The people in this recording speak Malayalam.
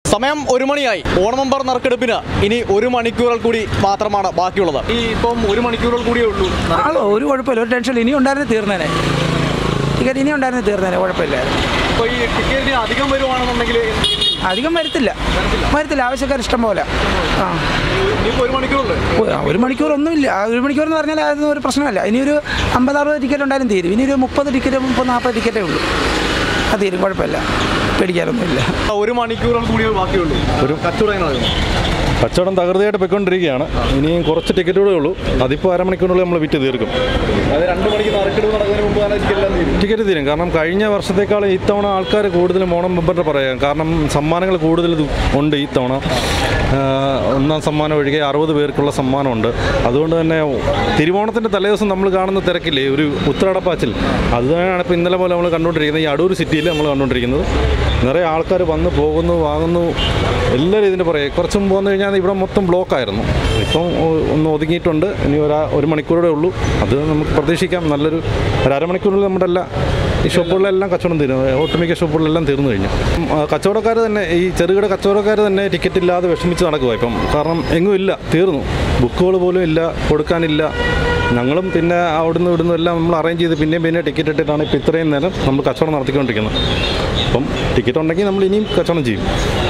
സമയം ഒരു മണിയായി ഓണമമ്പർ നറുക്കെടുപ്പിന് ഇനി ഒരു മണിക്കൂറുകൾ കൂടി മാത്രമാണ് ബാക്കിയുള്ളത് ഈ ഇപ്പം ഒരു മണിക്കൂറുകൾ കൂടിയേ ഉള്ളൂ അത് ഒരു കുഴപ്പമില്ല ഒരു ടെൻഷൻ ഇനി ഉണ്ടായിരുന്നു തീർന്നേനെ ടിക്കറ്റ് ഇനി ഉണ്ടായിരുന്നു തീർന്നേനെ കുഴപ്പമില്ല ഇപ്പോൾ ഈ ടിക്കറ്റിന് അധികം വരുവാണെന്നുണ്ടെങ്കിൽ അധികം വരത്തില്ല വരത്തില്ല ആവശ്യക്കാർ ഇഷ്ടം പോലെ ആ ഇനിയിപ്പോൾ ഒരു മണിക്കൂറുണ്ട് ഒ- ആ, ഒരു മണിക്കൂർ ഒന്നുമില്ല ആ, ഒരു മണിക്കൂർ എന്ന് പറഞ്ഞാൽ അതൊന്നും ഒരു പ്രശ്നമല്ല ഇനി ഒരു അമ്പത് അറുപത് ടിക്കറ്റ് ഉണ്ടായാലും തീരും ഇനി ഒരു മുപ്പത് ടിക്കറ്റ് മുപ്പത് നാൽപ്പത് ടിക്കറ്റേ ഉള്ളൂ അത് തീരും കുഴപ്പമില്ല പേടിക്കാനൊന്നുമില്ല ഒരു മണിക്കൂറുകൾ കൂടിയേ ബാക്കിയുള്ളൂ ഒരു കച്ചവടങ്ങളാണ് കച്ചവടം തകൃതിയായിട്ട് പോയിക്കൊണ്ടിരിക്കുകയാണ് ഇനിയും കുറച്ച് ടിക്കറ്റുകളേ ഉള്ളൂ അതിപ്പോൾ അരമണിക്കൂറിനുള്ളിൽ നമ്മൾ വിറ്റ് തീർക്കും അത് രണ്ട് മണിക്ക് നറുക്കെടുപ്പ് നടക്കുന്നതിന് മുമ്പ് തന്നെ ടിക്കറ്റെല്ലാം തീരും ടിക്കറ്റ് തീരും കാരണം കഴിഞ്ഞ വർഷത്തേക്കാൾ ഇത്തവണ ആൾക്കാർ കൂടുതലും ഓണം ബമ്പറിൻ്റെ പറയാം കാരണം സമ്മാനങ്ങൾ കൂടുതൽ ഇത് ഉണ്ട് ഇത്തവണ ആ, ഒന്നാം സമ്മാനം ഒഴികെ അറുപത് പേർക്കുള്ള സമ്മാനമുണ്ട് അതുകൊണ്ട് തന്നെ തിരുവോണത്തിൻ്റെ തലേദിവസം നമ്മൾ കാണുന്ന തിരക്കില്ലേ ഒരു ഉത്രാടപ്പാച്ചിൽ അത് തന്നെയാണ് ഇപ്പോൾ ഇന്നലെ പോലെ നമ്മൾ കണ്ടുകൊണ്ടിരിക്കുന്നത് ഈ അടൂർ സിറ്റിയിൽ നമ്മൾ കണ്ടുകൊണ്ടിരിക്കുന്നത് നിറയെ ആൾക്കാർ വന്ന് പോകുന്നു വാങ്ങുന്നു എല്ലാവരും ഇതിൻ്റെ പറയുക കുറച്ച് മുമ്പ് വന്നു കഴിഞ്ഞാൽ ഇവിടെ മൊത്തം ബ്ലോക്കായിരുന്നു ഇപ്പം ഒ- ഒന്ന് ഒതുങ്ങിയിട്ടുണ്ട് ഇനി ഒരാ ഒരു മണിക്കൂറേ ഉള്ളൂ അത് നമുക്ക് പ്രതീക്ഷിക്കാം നല്ലൊരു ഒരു അരമണിക്കൂറിൽ നമ്മുടെ എല്ലാ ഈ ഷോപ്പുകളിലെല്ലാം കച്ചവടം തീരും ഒട്ടുമിക്ക ഷോപ്പുകളിലെല്ലാം തീർന്നു കഴിഞ്ഞു കച്ചവടക്കാർ തന്നെ ഈ ചെറുകിട കച്ചവടക്കാർ തന്നെ ടിക്കറ്റ് ഇല്ലാതെ വിഷമിച്ച് നടക്കുക ഇപ്പം കാരണം എങ്ങും ഇല്ല തീർന്നു ബുക്കുകൾ പോലും ഇല്ല കൊടുക്കാനില്ല ഞങ്ങളും പിന്നെ അവിടുന്ന് ഇവിടുന്ന് എല്ലാം നമ്മൾ അറേഞ്ച് ചെയ്ത് പിന്നെയും പിന്നെ ടിക്കറ്റ് ഇട്ടിട്ടാണ് ഇപ്പോൾ ഇത്രയും നേരം നമ്മൾ കച്ചവടം നടത്തിക്കൊണ്ടിരിക്കുന്നത് അപ്പം ടിക്കറ്റ് ഉണ്ടെങ്കിൽ നമ്മൾ ഇനിയും കച്ചവടം ചെയ്യും